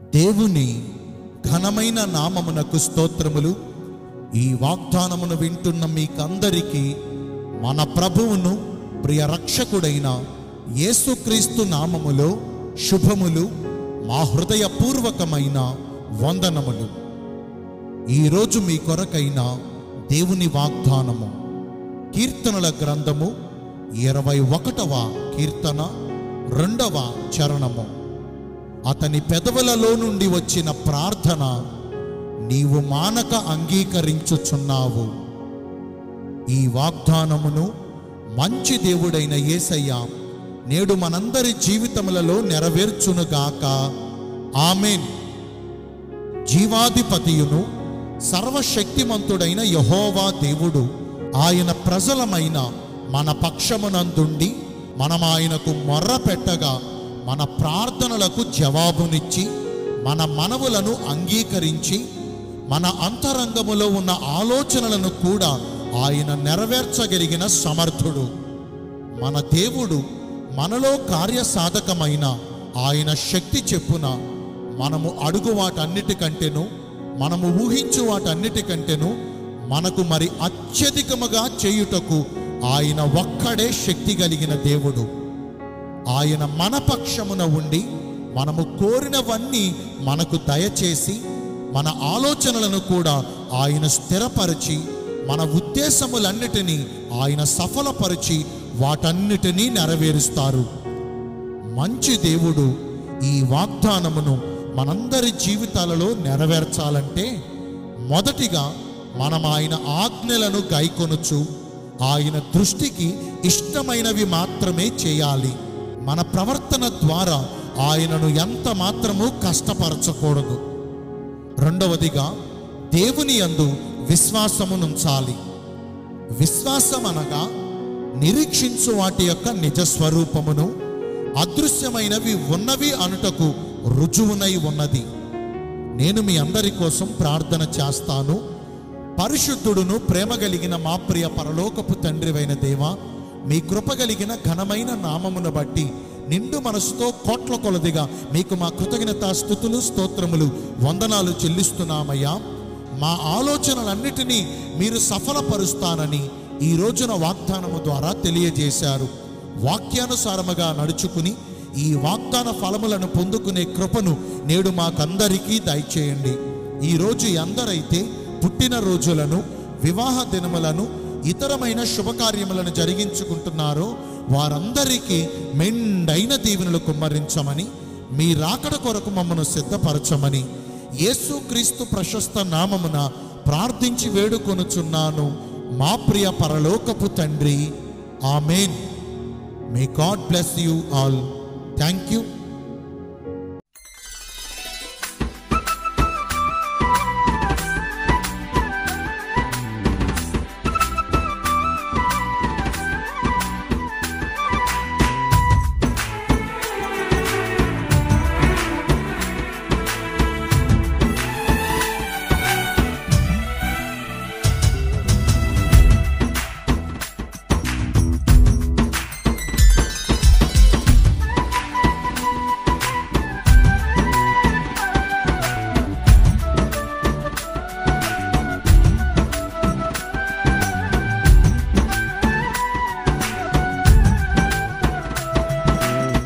దేవుని ఘనమైన నామమునకు స్తోత్రములు ఈ వాగ్దానమును వింటున్న మీకందరికీ మన ప్రభువును ప్రియ రక్షకుడైన యేసుక్రీస్తు నామములో శుభములు మా హృదయపూర్వకమైన వందనములు ఈరోజు మీ కొరకైన దేవుని వాగ్దానము కీర్తనల గ్రంథము ఇరవై ఒకటవ కీర్తన రెండవ చరణము అతని పెదవులలో నుండి వచ్చిన ప్రార్థన నీవు మానక అంగీకరించుచున్నావు ఈ వాగ్దానమును మంచి దేవుడైన యేసయ్య నేడు మనందరి జీవితములలో నెరవేర్చునుగాక ఆమెన్ జీవాధిపతియును సర్వశక్తిమంతుడైన యహోవా దేవుడు ఆయన ప్రజలమైన మన పక్షమునందుండి మనం ఆయనకు మొర్ర పెట్టగా మన ప్రార్థనలకు జవాబునిచ్చి మన మనవులను అంగీకరించి మన అంతరంగములో ఉన్న ఆలోచనలను కూడా ఆయన నెరవేర్చగలిగిన సమర్థుడు మన దేవుడు మనలో కార్యసాధకమైన ఆయన శక్తి చెప్పున మనము అడుగు వాటన్నిటికంటేను మనము ఊహించు వాటన్నిటికంటేను మనకు మరి అత్యధికముగా చేయుటకు ఆయన ఒక్కడే శక్తి కలిగిన దేవుడు ఆయన మన పక్షమున ఉండి మనము కోరినవన్నీ మనకు దయచేసి మన ఆలోచనలను కూడా ఆయన స్థిరపరిచి మన ఉద్దేశములన్నిటినీ ఆయన సఫలపరిచి వాటన్నిటినీ నెరవేరుస్తారు మంచి దేవుడు ఈ వాగ్దానమును మనందరి జీవితాలలో నెరవేర్చాలంటే మొదటిగా మనం ఆయన ఆజ్ఞలను గైకొనుచు ఆయన దృష్టికి ఇష్టమైనవి మాత్రమే చేయాలి మన ప్రవర్తన ద్వారా ఆయనను ఎంత మాత్రము కష్టపరచకూడదు రెండవదిగా దేవుని యందు విశ్వాసమునుంచాలి విశ్వాసం అనగా నిరీక్షించు వాటి యొక్క నిజ స్వరూపమును అదృశ్యమైనవి ఉన్నవి అనుటకు రుజువునై ఉన్నది నేను మీ అందరి కోసం ప్రార్థన చేస్తాను పరిశుద్ధుడును ప్రేమ కలిగిన మా ప్రియ పరలోకపు తండ్రివైన దేవా మీ కృప కలిగిన ఘనమైన నామమును బట్టి నిండు మనసుతో కోట్ల కొలదిగా మీకు మా కృతజ్ఞత స్థుతులు స్తోత్రములు వందనాలు చెల్లిస్తున్నామయ్యా మా ఆలోచనలన్నిటినీ మీరు సఫలపరుస్తానని ఈ రోజున వాగ్దానము ద్వారా తెలియజేశారు వాక్యానుసారముగా నడుచుకుని ఈ వాగ్దాన ఫలములను పొందుకునే కృపను నేడు మాకందరికీ దయచేయండి ఈరోజు ఎందరైతే పుట్టిన రోజులను వివాహ దినములను ఇతరమైన శుభకార్యములను జరిగించుకుంటున్నారో వారందరికీ మెండైన దీవెనలు కుమ్మరించమని మీ రాకడ కొరకు మమ్మను సిద్ధపరచమని యేసుక్రీస్తు ప్రశస్త నామమున ప్రార్థించి వేడుకొనుచున్నాను మా ప్రియ పరలోకపు తండ్రి amen may God bless you all thank you